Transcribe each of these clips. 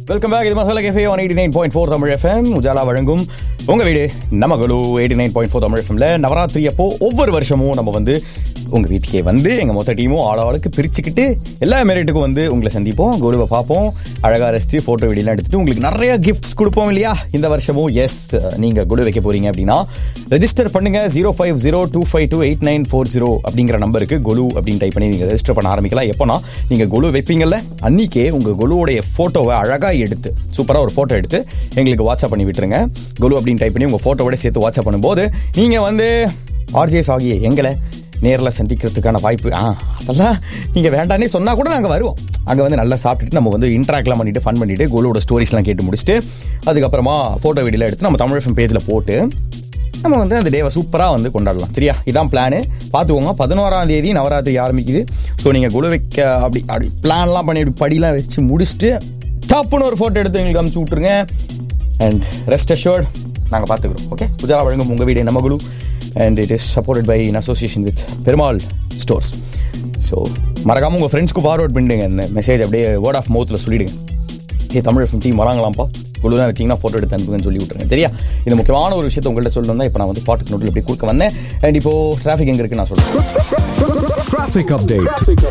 Welcome back இது masala cafe one eighty nine point four Tamil FM Ujala வழங்கும் உங்க வீடு நம்ம குழு eighty nine point four Tamil எஃப்எம்ல நவராத்திரி அப்போ ஒவ்வொரு வருஷமும் நம்ம வந்து உங்க வீட்டுக்கே வந்து எங்க மொத்த டீமும் ஆளாளுக்கு பிரிச்சுக்கிட்டு எல்லா மெரிட்டுக்கும் வந்து உங்களை சந்திப்போம் குழுவை பார்ப்போம் அழகா ரசிச்சு போட்டோ வீடியோலாம் எடுத்துட்டு உங்களுக்கு நிறைய கிஃப்ட்ஸ் கொடுப்போம் இல்லையா இந்த வருஷமும் எஸ் நீங்க குழு வைக்க போறீங்க அப்படின்னா ரெஜிஸ்டர் பண்ணுங்க zero five zero two five two eight nine four zero அப்படிங்கிற நம்பருக்கு குழு அப்படின்னு டைப் பண்ணி நீங்க ரெஜிஸ்டர் பண்ண ஆரம்பிக்கலாம் எப்போனா நீங்க குழு வைப்பீங்கல்ல அன்னைக்கே உங்க குழுவோடைய போட்டோவை அழகா எடுத்து சூப்பரா ஒரு போட்டோ எடுத்து எங்களுக்கு வாட்ஸ்அப் பண்ணி விட்டுருங்க குழு அப்படின்னு டைப் பண்ணி உங்க போட்டோவோட சேர்த்து வாட்ஸ்அப் பண்ணும்போது நீங்க வந்து ஆர்ஜேஸ் ஆகிய எங்களை நேரில் சந்திக்கிறதுக்கான வாய்ப்பு ஆ அதெல்லாம் நீங்கள் வேண்டானே சொன்னால் கூட நாங்கள் வருவோம் அங்கே வந்து நல்லா சாப்பிட்டுட்டு நம்ம வந்து இன்ட்ராக்ட்லாம் பண்ணிட்டு ஃபன் பண்ணிட்டு கோலோட ஸ்டோரிஸ்லாம் கேட்டு முடிச்சுட்டு அதுக்கப்புறமா ஃபோட்டோ வீடியோலாம் எடுத்து நம்ம தமிழ் எஃப்எம் பேஜில் போட்டு நம்ம வந்து அந்த டேவை சூப்பராக வந்து கொண்டாடலாம் சரியா இதான் பிளானு பார்த்துக்கோங்க பதினோராம் தேதி நவராத்திரி ஆரம்பிக்குது ஸோ நீங்கள் குழு வைக்க அப்படி அப்படி பிளான்லாம் பண்ணி இப்படி படிலாம் வச்சு முடிச்சுட்டு டப்புன்னு ஒரு ஃபோட்டோ எடுத்து எங்களுக்கு அனுப்பிச்சு விட்ருங்க அண்ட் ரெஸ்ட் அஷோர்ட் நாங்கள் பார்த்துக்குறோம் ஓகே உஜாலா வழங்கும் உங்கள் வீடு நம்ம குழு and it is supported by in association with Perumal stores so மறக்காமல் உங்கள் ஃப்ரெண்ட்ஸ்க்கு ஃபார்வர்ட் பண்ணிடுங்க இந்த மெசேஜ் அப்படியே வேர்ட் ஆஃப் மவுத்தில் சொல்லிடுங்க ஏ தமிழ் எஃப்எம் டீம் வராங்களாம்ப்பா குழுதான் வச்சிங்கன்னா ஃபோட்டோ எடுத்து அனுப்புங்கன்னு சொல்லி விட்ருங்க சரியா இது முக்கியமான ஒரு விஷயத்தை உங்கள்கிட்ட சொல்லணும் தான் இப்போ நான் வந்து பாட்டுக்கு நோட்டில் இப்படி கொடுக்க வந்தேன் அண்ட் இப்போ டிராஃபிக் எங்கே இருக்குன்னு நான் சொல்கிறேன் Traffic update.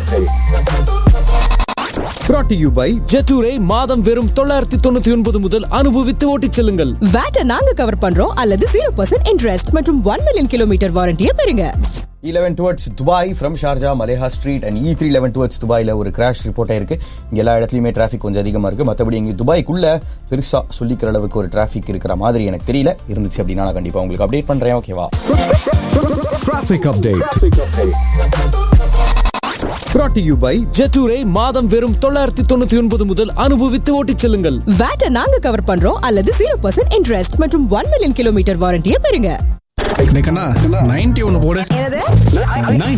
Brought to you by ஜெட்டூரை மாதம் வெறும் தொள்ளாயிரத்தி தொண்ணூத்தி ஒன்பது முதல் அனுபவித்து ஓட்டிச் செல்லுங்கள் வேட்டை நாங்க கவர் பண்றோம் அல்லது ஜீரோ பர்சன்ட் இன்ட்ரெஸ்ட் மற்றும் ஒன் மில்லியன் கிலோமீட்டர் வாரண்டியை பெறுங்க E eleven towards Dubai from Sharjah Maleha street and E three eleven towards துபாயில் ஒரு கிராஷ் ரிப்போர்ட் ஆயிருக்கு இங்கே எல்லா இடத்துலையுமே டிராஃபிக் கொஞ்சம் அதிகமாக இருக்குது மற்றபடி இங்கே துபாய்க்குள்ள பெருசாக சொல்லிக்கிற அளவுக்கு ஒரு டிராஃபிக் இருக்கிற மாதிரி எனக்கு தெரியல இருந்துச்சு அப்படின்னா நான் கண்டிப்பாக உங்களுக்கு அப்டேட் பண்ணுறேன் ஓகேவா Traffic update. Brought to you by ஜெட்டூரை மாதம் வெறும் தொள்ளாயிரத்தி தொண்ணூத்தி ஒன்பது முதல் அனுபவித்து ஓட்டிச் செல்லுங்கள் வேட்டை நாங்க கவர் பண்றோம் அல்லது ஜீரோ பர்சன்ட் இன்ட்ரெஸ்ட் மற்றும் ஒன் மில்லியன் கிலோமீட்டர் வாரண்டியை பெறுங்க நைன்டி ஒன்னு போடு என்னது